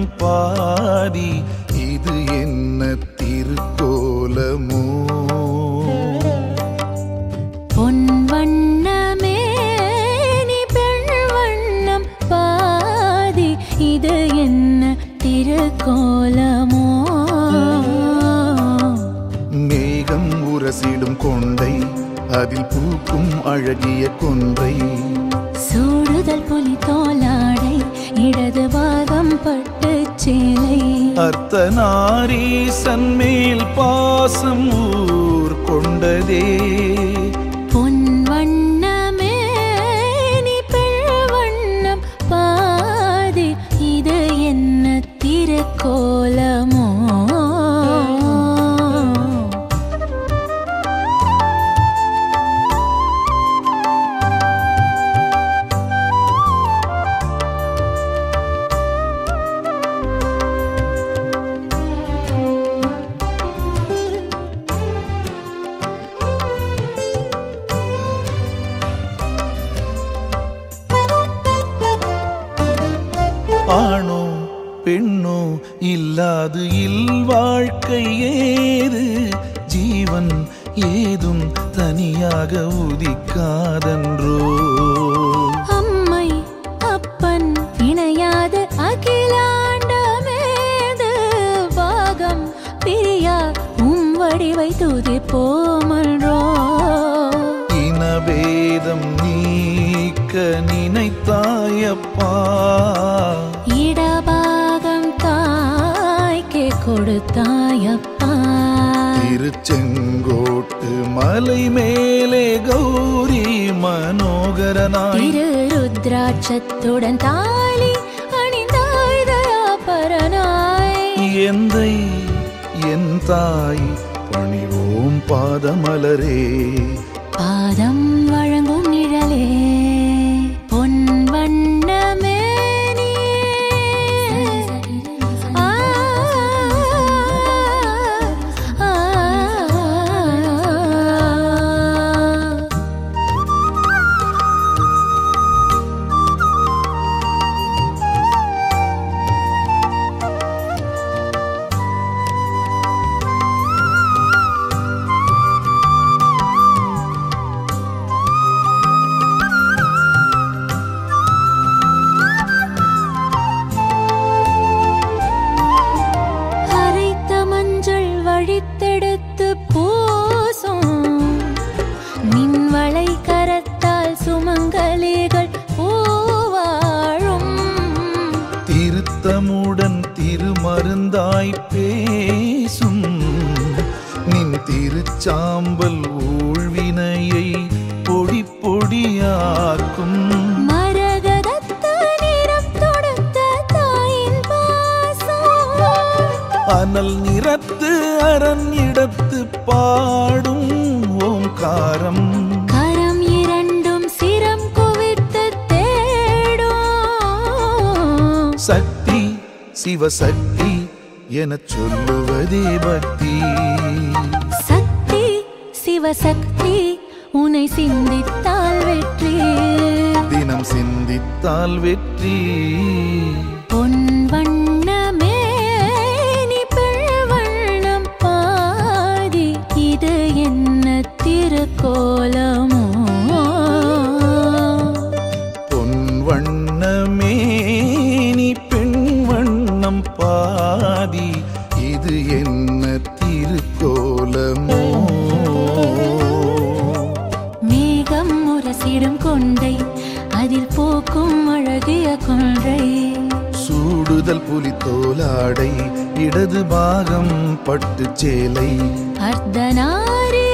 பாதி இது என்ன திருக்கோலமோ பொன் வண்ணமே நீ பெண் வண்ணம் பாதி இது என்ன திருக்கோலமோ மேகம் உரசிடும் கொண்டை அதில் பூக்கும் அழகிய கொன்றை சூடுதல் புலி தோலாடை இடது பாகம் பட்டு சேலை அர்த்தநாரீசன் மேல் பாசம் ஊர் கொண்டதே பொன் வண்ணமே நீ பெண் வண்ணம் பாதி இது என்ன திருக்கோலமோ ஆணோ பெண்ணோ இல்லாது இல் வாழ்க்கை ஏது ஜீவன் ஏதும் தனியாக உதிக்காதன்றோ அம்மை அப்பன் இணையாத அகிலாண்டமேது பாகம் பிரியா உம் வடிவை துதிப்போமன்றோ இனபேதம் நீக்க நினைத்தாயப்பா இடபாகம் தாய்க்கே கொடுத்தாயப்பா திருச்செங்கோட்டு மலை மேலே கௌரி மனோகரனாய் திருருத்ராட்சத்துடன் தாலி அணிந்தாய் தயாபரனாய் எந்தை என் தாய் பணிவோம் பாதமலரே பாதம் வழங்கும் நிழலே பொன் வண்ணமே நீ. ஆ, ஆ, ஆ. அரைத்த மஞ்சள் வழித்தெடுத்து பூசும் நின் வளை கரத்தால் சுமங்கலிகள் பூவாழும் திருத்தமுடன் திருமருந்தாய் பேசும் நின் திருச்சாம்பல் ஊழ்வினையை பொடி பொடியாக்கும் மரகதத்த நிறம் தொடுத்த தாயின் பாசம் அனல் நிறத்து அரண் இடத்து பாடும் ஓங்காரம் கரம் இரண்டும் சிரம் குவித்து தேடும் சக்தி சிவசக்தி எனச் சொல்லுவதே பக்தி சக்தி சிவசக்தி உனை சிந்தித்தால் வெற்றி தினம் சிந்தித்தால் வெற்றி பொன் வண்ணமே நீ பெண் வண்ணம் பாதி இது என்ன திருக்கோலமோ பொன் வண்ணமே நீ பெண் வண்ணம் பாதி இது என்ன திருக்கோலமோ மேகம் முரசிடும் கொண்டை அதில் போக்கும் அழகிய கொன்றை சூடுதல் புலித்தோலாடை இடது பாகம் பட்டு சேலை அர்த்தநாரி